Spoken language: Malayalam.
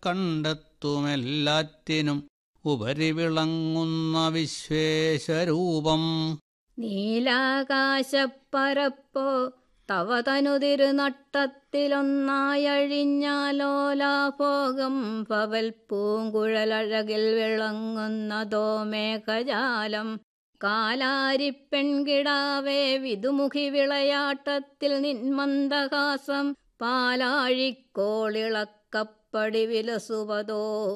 കണ്ടെത്തുമെല്ലാറ്റിനും ഉപരി വിളങ്ങുന്ന വിശ്വേശരൂപം നീലാകാശപ്പരപ്പോ തവ തനുതിരുനട്ടത്തിലൊന്നായഴിഞ്ഞാലോലാഭോഗം പവൽ പൂങ്കുഴലഴകിൽ വിളങ്ങുന്നതോ മേഘജാലം കാലാരിപ്പെൺകിടാവേ വിതുമുഖി വിളയാട്ടത്തിൽ നിന്മന്ദഹാസം പാലാഴിക്കോളിളക്കപ്പടി വിലസുവതോ